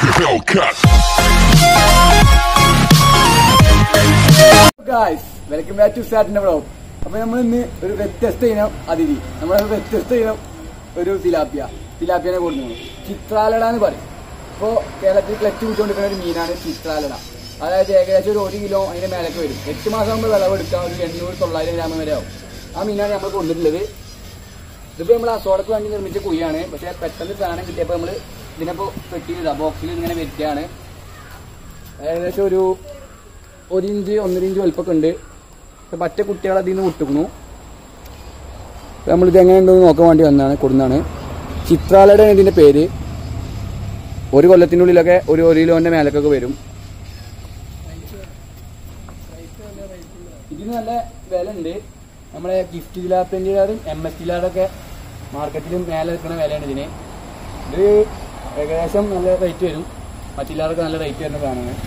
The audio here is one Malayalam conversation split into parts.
Hellcat. Guys welcome back to സ്റ്റാർട്ടിന്റെ ബ്ലോഗ് അപ്പൊ നമ്മൾ ഇന്ന് ഒരു വ്യത്യസ്ത ഇനം അതിഥി നമ്മുടെ വ്യത്യസ്ത ഇനം ഒരു തിലാപ്പിയ തിലാപ്പിയനെ കൊടുക്കുന്നു ചിത്രാലട എന്ന് പറയും ഇപ്പോ കേരളത്തിൽ ക്ലച്ച് കുടിച്ചുകൊണ്ടിരിക്കുന്ന ഒരു മീനാണ് ചിത്രാലട അതായത് ഏകദേശം ഒരു ഒരു കിലോ അതിന്റെ മേലേക്ക് വരും എട്ട് മാസം ആകുമ്പോൾ വിളവെടുക്കാൻ ഒരു എണ്ണൂറ് തൊള്ളായിരം ഗ്രാം വരെ ആവും ആ മീനാണ് നമ്മൾ കൊണ്ടിട്ടുള്ളത് ഇതിപ്പോ നമ്മൾ അസോടക്ക് വേണ്ടി നിർമ്മിച്ച കുഴിയാണ് പക്ഷെ പെട്ടെന്ന് സാധനം കിട്ടിയപ്പോൾ നമ്മൾ ഇതിനിപ്പോ പെട്ടിയിലിടാ ബോക്സിൽ ഇങ്ങനെ വെക്കുകയാണ് ഏകദേശം ഒരു ഒരു ഇഞ്ച് ഒന്നര ഇഞ്ച് വലുപ്പമൊക്കെ ഉണ്ട് പക്ഷെ പറ്റ കുട്ടികൾ അതിൽ നിന്ന് വിട്ടുക്കുന്നു നമ്മളിത് എങ്ങനെ ഉണ്ടെന്ന് നോക്കാൻ വേണ്ടി വന്നതാണ് കൊടുന്നാണ് ചിത്രാലയുടെ ഇതിന്റെ പേര് ഒരു കൊല്ലത്തിനുള്ളിലൊക്കെ ഒരു ഒരു കിലോന്റെ മേലക്കൊക്കെ വരും ഇതിന് നല്ല വില ഉണ്ട് നമ്മളെ ഗിഫ്റ്റ് ജിലാപ്പിൻ്റെതും എം എസ് ജിലാടൊക്കെ മാർക്കറ്റിലും മേലെ നിൽക്കുന്ന വിലയാണ് ഇതിന് ഇത് ഏകദേശം നല്ല റേറ്റ് വരും മറ്റില്ലാതൊക്കെ നല്ല റേറ്റ് വരുന്ന സാധനമാണ്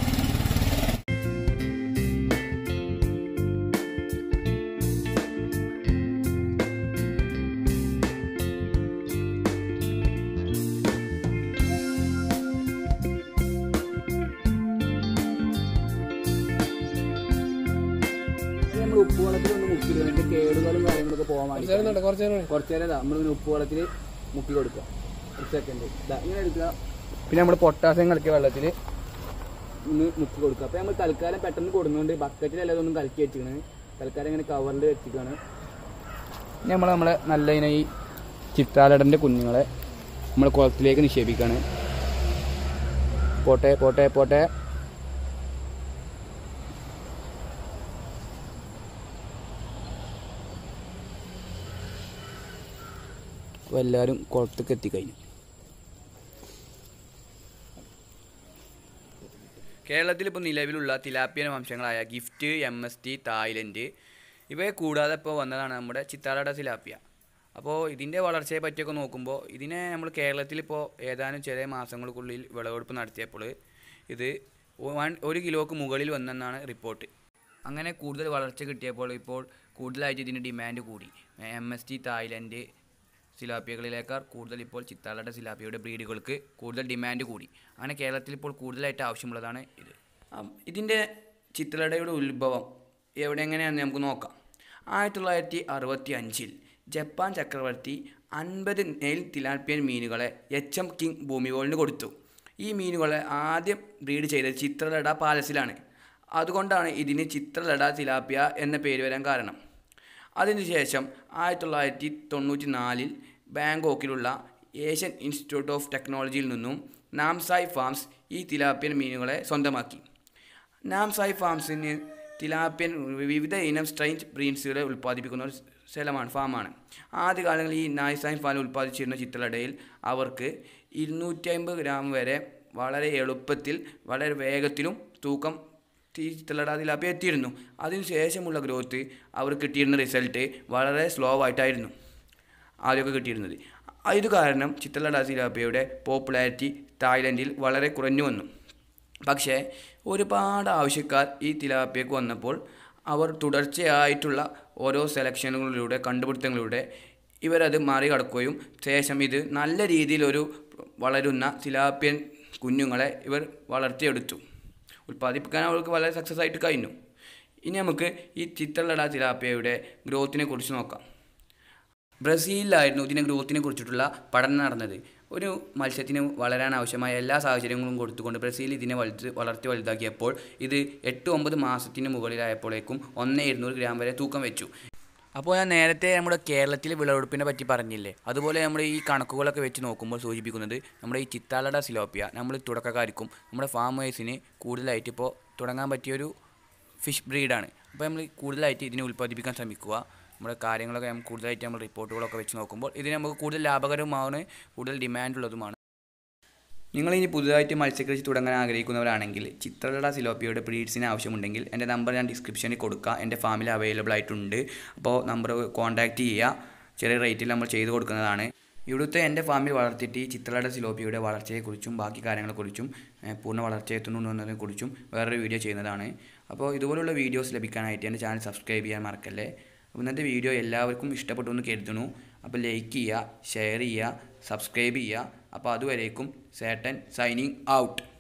നമ്മൾ ഉപ്പ് വെള്ളത്തിൽ ഒന്ന് മുക്കിടുക അതിന്റെ കേടുകളും കാര്യങ്ങളൊക്കെ പോകാൻ വേണ്ടി കുറച്ച് നേരം നമ്മൾ ഉപ്പ് വെള്ളത്തിൽ മുക്കി കൊടുക്കുക ഒരു സെക്കൻഡ് ഇങ്ങനെ എടുക്കുക പിന്നെ നമ്മൾ പൊട്ടാസ്യം കളിക്കുക വെള്ളത്തിൽ ഒന്ന് മുക്കി കൊടുക്കുക അപ്പൊ നമ്മൾ തൽക്കാലം പെട്ടെന്ന് കൊടുക്കുന്നുണ്ട് ബക്കറ്റിലല്ല ഇതൊന്നും കലക്കി വെച്ചിരിക്കണ് തൽക്കാലം ഇങ്ങനെ കവറിൽ വെച്ചിരിക്കുകയാണ് ഇനി നമ്മൾ നമ്മളെ നല്ല ഇനം ഈ ചിത്താലടന്റെ കുഞ്ഞുങ്ങളെ നമ്മൾ കുളത്തിലേക്ക് നിക്ഷേപിക്കുകയാണ് പോട്ടെ പോട്ടെ പോട്ടെ അപ്പോൾ എല്ലാവരും കുളത്തേക്ക് എത്തിക്കഴിഞ്ഞു കേരളത്തിൽ ഇപ്പോൾ നിലവിലുള്ള തിലാപ്പിയൻ വംശങ്ങളായ GIFT M S T Thailand ഇവയെ കൂടാതെ ഇപ്പോൾ വന്നതാണ് നമ്മുടെ ചിത്താലട തിലാപ്പിയ അപ്പോൾ ഇതിൻ്റെ വളർച്ചയെ പറ്റിയൊക്കെ നോക്കുമ്പോൾ ഇതിനെ നമ്മൾ കേരളത്തിൽ ഇപ്പോൾ ഏതാനും ചെറിയ മാസങ്ങൾക്കുള്ളിൽ വിളവെടുപ്പ് നടത്തിയപ്പോൾ ഇത് വൺ ഒരു കിലോക്ക് മുകളിൽ വന്നെന്നാണ് റിപ്പോർട്ട് അങ്ങനെ കൂടുതൽ വളർച്ച കിട്ടിയപ്പോൾ ഇപ്പോൾ കൂടുതലായിട്ട് ഇതിന് ഡിമാൻഡ് കൂടി എം എസ് ടി തായ്ലൻഡ് സിലാപ്പിയകളിലേക്കാൾ കൂടുതൽ ഇപ്പോൾ ചിത്താലയുടെ സിലാപ്പിയയുടെ ബ്രീഡുകൾക്ക് കൂടുതൽ ഡിമാൻഡ് കൂടി അങ്ങനെ കേരളത്തിൽ ഇപ്പോൾ കൂടുതലായിട്ട് ആവശ്യമുള്ളതാണ് ഇത് ആം, ഇതിൻ്റെ ചിത്രലടയുടെ ഉത്ഭവം എവിടെ എങ്ങനെയാണെന്ന് നമുക്ക് നോക്കാം ആയിരത്തി തൊള്ളായിരത്തി അറുപത്തി അഞ്ചിൽ ജപ്പാൻ ചക്രവർത്തി അൻപത് നെയിൽ തിലാപ്പിയൻ മീനുകളെ എച്ച് എം കിങ് ഭൂമികോളിന് കൊടുത്തു ഈ മീനുകളെ ആദ്യം ബ്രീഡ് ചെയ്തത് ചിത്രലട പാലസിലാണ് അതുകൊണ്ടാണ് ഇതിന് ചിത്രലട തിലാപ്പിയ എന്ന പേര് വരാൻ കാരണം അതിനുശേഷം ആയിരത്തി തൊള്ളായിരത്തി തൊണ്ണൂറ്റി നാലിൽ ബാങ്കോക്കിലുള്ള ഏഷ്യൻ ഇൻസ്റ്റിറ്റ്യൂട്ട് ഓഫ് ടെക്നോളജിയിൽ നിന്നും നാംസായ് ഫാംസ് ഈ തിലാപ്പിയൻ മീനുകളെ സ്വന്തമാക്കി നാംസായ് ഫാംസിന് തിലാപ്പിയൻ വിവിധ ഇനം സ്ട്രെയിഞ്ച് ബ്രീൻസുകളെ ഉൽപ്പാദിപ്പിക്കുന്ന ഒരു സ്ഥലമാണ് ഫാമാണ് ആദ്യകാലങ്ങളിൽ ഈ നായ്സായ് ഫാം ഉൽപ്പാദിച്ചിരുന്ന ചിത്രലടയിൽ അവർക്ക് ഇരുന്നൂറ്റി അമ്പത് ഗ്രാം വരെ വളരെ എളുപ്പത്തിൽ വളരെ വേഗത്തിലും തൂക്കം ചിത്രലട തിലാപ്പിയ എത്തിയിരുന്നു അതിനുശേഷമുള്ള ഗ്രോത്ത് അവർ കിട്ടിയിരുന്ന റിസൾട്ട് വളരെ സ്ലോ ആയിട്ടായിരുന്നു ആദ്യമൊക്കെ കിട്ടിയിരുന്നത് ഇത് കാരണം ചിത്രലട തിലാപ്പിയയുടെ പോപ്പുലാരിറ്റി തായ്ലൻഡിൽ വളരെ കുറഞ്ഞു വന്നു പക്ഷേ ഒരുപാട് ആവശ്യക്കാർ ഈ തിലാപ്പിയക്ക് വന്നപ്പോൾ അവർ തുടർച്ചയായിട്ടുള്ള ഓരോ സെലക്ഷനുകളിലൂടെ കണ്ടുപിടുത്തങ്ങളിലൂടെ ഇവരത് മറികടക്കുകയും ശേഷം ഇത് നല്ല രീതിയിലൊരു വളരുന്ന തിലാപ്പിയൻ കുഞ്ഞുങ്ങളെ ഇവർ വളർത്തിയെടുത്തു ഉൽപ്പാദിപ്പിക്കാൻ അവർക്ക് വളരെ സക്സസ് ആയിട്ട് കഴിഞ്ഞു ഇനി നമുക്ക് ഈ ചിത്രലട തിലാപ്പിയയുടെ ഗ്രോത്തിനെ കുറിച്ച് നോക്കാം ബ്രസീലിലായിരുന്നു ഇതിൻ്റെ ഗ്രോത്തിനെ കുറിച്ചിട്ടുള്ള പഠനം നടന്നത് ഒരു മത്സ്യത്തിന് വളരാൻ ആവശ്യമായ എല്ലാ സാഹചര്യങ്ങളും കൊടുത്തുകൊണ്ട് ബ്രസീൽ ഇതിനെ വലുത് വളർത്തി വലുതാക്കിയപ്പോൾ ഇത് എട്ട് ഒമ്പത് മാസത്തിന് മുകളിലായപ്പോഴേക്കും ഒന്ന് ഇരുന്നൂറ് ഗ്രാം വരെ തൂക്കം വെച്ചു അപ്പോൾ ഞാൻ നേരത്തെ നമ്മുടെ കേരളത്തിലെ വിളവെടുപ്പിനെ പറ്റി പറഞ്ഞില്ലേ അതുപോലെ നമ്മുടെ ഈ കണക്കുകളൊക്കെ വെച്ച് നോക്കുമ്പോൾ സൂചിപ്പിക്കുന്നത് നമ്മുടെ ഈ ചിത്താലട സിലോപ്പിയ നമ്മൾ തുടക്കക്കാർക്കും നമ്മുടെ ഫാമേഴ്സിന് കൂടുതലായിട്ട് ഇപ്പോൾ തുടങ്ങാൻ പറ്റിയൊരു ഫിഷ് ബ്രീഡാണ് അപ്പോൾ നമ്മൾ കൂടുതലായിട്ട് ഇതിനെ ഉൽപ്പാദിപ്പിക്കാൻ ശ്രമിക്കുക നമ്മുടെ കാര്യങ്ങളൊക്കെ നമ്മൾ കൂടുതലായിട്ട് നമ്മൾ റിപ്പോർട്ടുകളൊക്കെ വെച്ച് നോക്കുമ്പോൾ ഇതിന് നമുക്ക് കൂടുതൽ ലാഭകരവുമാണ് കൂടുതൽ ഡിമാൻഡുള്ളതുമാണ് നിങ്ങൾ ഇനി പുതുതായിട്ട് മത്സ്യകൃഷി തുടങ്ങാൻ ആഗ്രഹിക്കുന്നവരാണെങ്കിൽ ചിത്രലട സിലോപ്പിയയുടെ ബ്രീഡ്സിന് ആവശ്യമുണ്ടെങ്കിൽ എൻ്റെ നമ്പർ ഞാൻ ഡിസ്ക്രിപ്ഷനിൽ കൊടുക്കാം എൻ്റെ ഫാമിൽ അവൈലബിൾ ആയിട്ടുണ്ട് അപ്പോൾ നമ്പർ കോൺടാക്റ്റ് ചെയ്യുക ചെറിയ റേറ്റിൽ നമ്മൾ ചെയ്ത് കൊടുക്കുന്നതാണ് ഇവിടുത്തെ എൻ്റെ ഫാമിൽ വളർത്തിയിട്ട് ഈ ചിത്രലട സിലോപ്പിയുടെ വളർച്ചയെക്കുറിച്ചും ബാക്കി കാര്യങ്ങളെക്കുറിച്ചും ഏഹ്, പൂർണ്ണ വളർച്ച എത്തുന്നുണ്ടോ എന്നതിനെക്കുറിച്ചും വേറൊരു വീഡിയോ ചെയ്യുന്നതാണ് അപ്പോൾ ഇതുപോലുള്ള വീഡിയോസ് ലഭിക്കാനായിട്ട് എൻ്റെ ചാനൽ സബ്സ്ക്രൈബ് ചെയ്യാൻ മറക്കല്ലേ അപ്പോൾ ഇന്നത്തെ വീഡിയോ എല്ലാവർക്കും ഇഷ്ടപ്പെട്ടു എന്ന് കരുതുന്നു അപ്പോൾ ലൈക്ക് ചെയ്യുക ഷെയർ ചെയ്യുക സബ്സ്ക്രൈബ് ചെയ്യുക അപ്പോൾ അതുവരേക്കും സേട്ടൻ സൈനിങ് ഔട്ട്